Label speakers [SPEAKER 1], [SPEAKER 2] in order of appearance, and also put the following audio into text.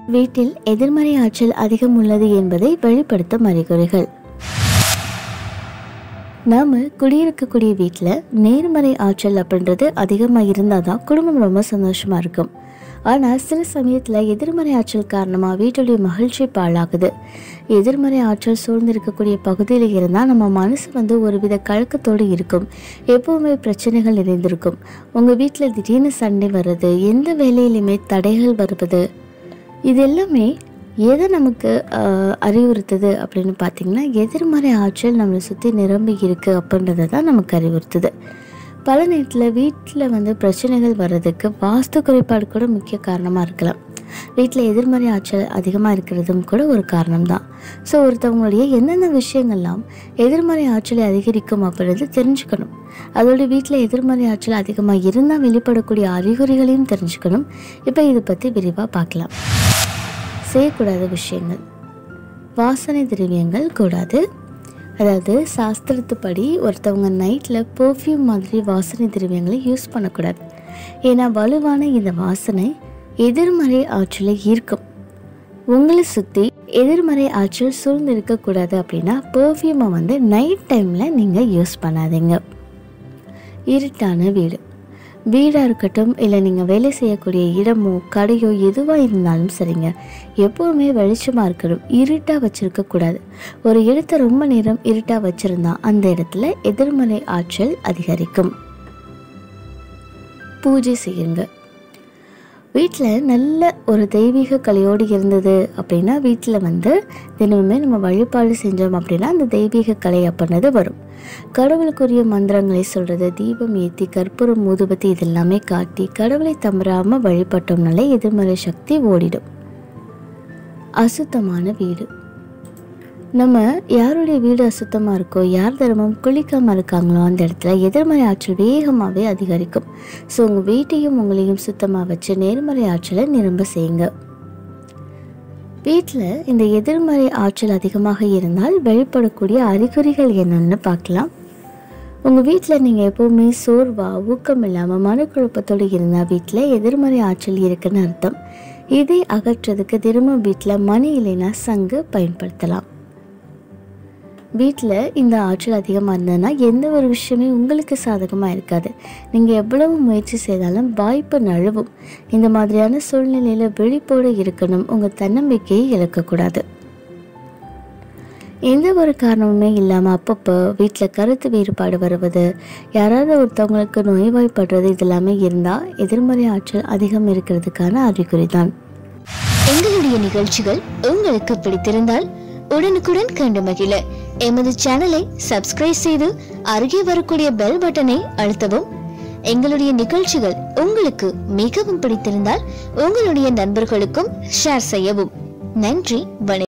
[SPEAKER 1] வீட்டில் எதிர்மறை ஆற்றல் அதிகம் உள்ளது என்பதை வெளிப்படுத்தும் அறிகுறிகள் நாம் குடியிருக்கக்கூடிய வீட்டில் நேர்மறை ஆற்றல் அப்படின்றது அதிகமாக இருந்தால் தான் குடும்பம் ரொம்ப சந்தோஷமாக இருக்கும் ஆனால் சில சமயத்தில் எதிர்மறை ஆற்றல் காரணமாக வீட்டுடைய மகிழ்ச்சி பாழாகுது எதிர்மறை ஆற்றல் சூழ்ந்திருக்கக்கூடிய பகுதியில் இருந்தால் நம்ம மனசு வந்து ஒருவித கழக்கத்தோடு இருக்கும் எப்பவுமே பிரச்சனைகள் நிறைந்திருக்கும் உங்கள் வீட்டில் திடீர்னு சண்டை வர்றது எந்த வேலையிலுமே தடைகள் வருவது இது எல்லாமே எதை நமக்கு ஆஹ், அறிவுறுத்துது அப்படின்னு பார்த்தீங்கன்னா எதிர்மறை ஆற்றல் நம்மளை சுற்றி நிரம்பி இருக்கு அப்படின்றத தான் நமக்கு அறிவுறுத்துது பல நேரத்தில் வீட்டில் வந்து பிரச்சனைகள் வர்றதுக்கு வாஸ்து குறைபாடு கூட முக்கிய காரணமாக இருக்கலாம் வீட்டில் எதிர்மறை ஆற்றல் அதிகமாக இருக்கிறதும் கூட ஒரு காரணம் தான் ஸோ ஒருத்தவங்களுடைய எந்தெந்த விஷயங்கள்லாம் எதிர்மறை ஆற்றலை அதிகரிக்கும் அப்படின்றது தெரிஞ்சுக்கணும் அதோட வீட்டில் எதிர்மறை ஆற்றல் அதிகமாக இருந்தால் வெளிப்படக்கூடிய அறிகுறிகளையும் தெரிஞ்சுக்கணும் இப்போ இதை பற்றி விரிவாக பார்க்கலாம் செய்யக்கூடாத விஷயங்கள் வாசனை திரவியங்கள் கூடாது அதாவது சாஸ்திரத்துப்படி ஒருத்தவங்க நைட்டில் பெர்ஃப்யூம் மாதிரி வாசனை திரவியங்களை யூஸ் பண்ணக்கூடாது ஏன்னா வலுவான இந்த வாசனை எதிர்மறை ஆற்றலை ஈர்க்கும் உங்களை சுற்றி எதிர்மறை ஆற்றல் சூழ்ந்து இருக்கக்கூடாது அப்படின்னா பெர்ஃப்யூமை வந்து நைட் டைமில் நீங்கள் யூஸ் பண்ணாதீங்க இருட்டான வீடு வீடாக இருக்கட்டும் இல்லை நீங்கள் வேலை செய்யக்கூடிய இடமோ கடையோ எதுவாக இருந்தாலும் சரிங்க எப்போவுமே வெளிச்சமாக இருக்கணும் இருட்டாக வச்சுருக்க கூடாது ஒரு இடத்த ரொம்ப நேரம் இருட்டாக வச்சுருந்தா அந்த இடத்துல எதிர்மறை ஆற்றல் அதிகரிக்கும் பூஜை செய்யுங்க வீட்டில் நல்ல ஒரு தெய்வீக கலையோடு இருந்தது அப்படின்னா வீட்டில் வந்து தினமுமே நம்ம வழிபாடு செஞ்சோம் அப்படின்னா அந்த தெய்வீக கலை அப்படின்றது வரும் கடவுளுக்குரிய மந்திரங்களை சொல்கிறது தீபம் ஏற்றி கற்பூரம் ஊதுபத்தி இதெல்லாமே காட்டி கடவுளை தம்பராமல் வழிபட்டோம்னாலே எதிர்மறை சக்தி ஓடிடும் அசுத்தமான வீடு நம்ம யாருடைய வீடு அசுத்தமாக இருக்கோ யார் தினமும் குளிக்காமல் இருக்காங்களோ அந்த இடத்துல எதிர்மறை ஆற்றல் வேகமாகவே அதிகரிக்கும் ஸோ உங்கள் வீட்டையும் உங்களையும் சுத்தமாக வச்சு நேர்மறை ஆற்றலை நிரம்ப செய்யுங்க வீட்டில் இந்த எதிர்மறை ஆற்றல் அதிகமாக இருந்தால் வெளிப்படக்கூடிய அறிகுறிகள் என்னன்னு பார்க்கலாம் உங்கள் வீட்டில் நீங்கள் எப்போவுமே சோர்வா ஊக்கம் இல்லாமல் மனக்குழப்பத்தோடு இருந்தால் வீட்டில் எதிர்மறை ஆற்றல் இருக்குன்னு அர்த்தம் இதை அகற்றுறதுக்கு திரும்ப வீட்டில் மணி இல்லைன்னா சங்கு பயன்படுத்தலாம் வீட்டில் இந்த ஆற்றல் அதிகமாக இருந்ததுன்னா எந்த ஒரு விஷயமே உங்களுக்கு சாதகமாக இருக்காது நீங்கள் எவ்வளவு முயற்சி செய்தாலும் வாய்ப்பு நழுவும் இந்த மாதிரியான சூழ்நிலையில் விழிப்போடு இருக்கணும் உங்கள் தன்னம்பிக்கையை இழக்கக்கூடாது எந்த ஒரு காரணமுமே இல்லாமல் அப்பப்போ வீட்டில் கருத்து வேறுபாடு வருவது யாராவது ஒருத்தவங்களுக்கு நோய்வாய்ப்படுறது இதெல்லாமே இருந்தால் எதிர்மறை ஆற்றல் அதிகம் இருக்கிறதுக்கான அறிகுறி தான்
[SPEAKER 2] எங்களுடைய நிகழ்ச்சிகள் உங்களுக்கு பிடித்திருந்தால் உடனுக்குடன் கண்டு மகிழ எமது சேனலை சப்ஸ்கிரைப் செய்து அருகே வரக்கூடிய பெல் பட்டனை அழுத்தவும் எங்களுடைய நிகழ்ச்சிகள் உங்களுக்கு மிகவும் பிடித்திருந்தால் உங்களுடைய நண்பர்களுக்கும் ஷேர் செய்யவும் நன்றி வணக்கம்